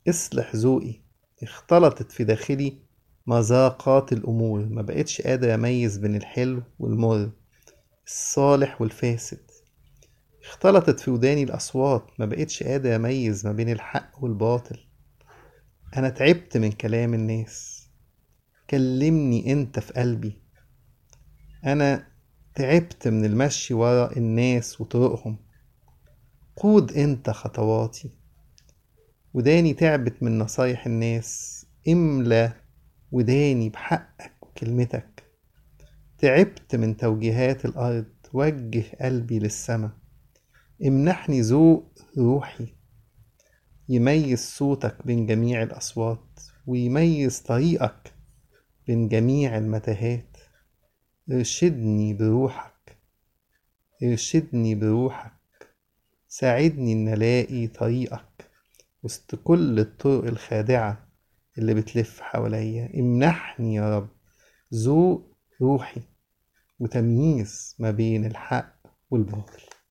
اصلح ذوقي اختلطت في داخلي مذاقات الأمور ما بقتش قادر أميز بين الحلو والمر الصالح والفاسد اختلطت في وداني الأصوات ما بقتش قادر أميز ما بين الحق والباطل أنا تعبت من كلام الناس كلمني أنت في قلبي أنا تعبت من المشي ورا الناس وطرقهم قود أنت خطواتي وداني تعبت من نصايح الناس املى وداني بحقك وكلمتك تعبت من توجيهات الأرض وجه قلبي للسما امنحني ذوق روحي يميز صوتك بين جميع الأصوات ويميز طريقك بين جميع المتاهات ارشدني بروحك ارشدني بروحك ساعدني ان الاقي طريقك وسط كل الطرق الخادعة اللي بتلف حواليا امنحني يا رب ذوق روحي وتمييز ما بين الحق والباطل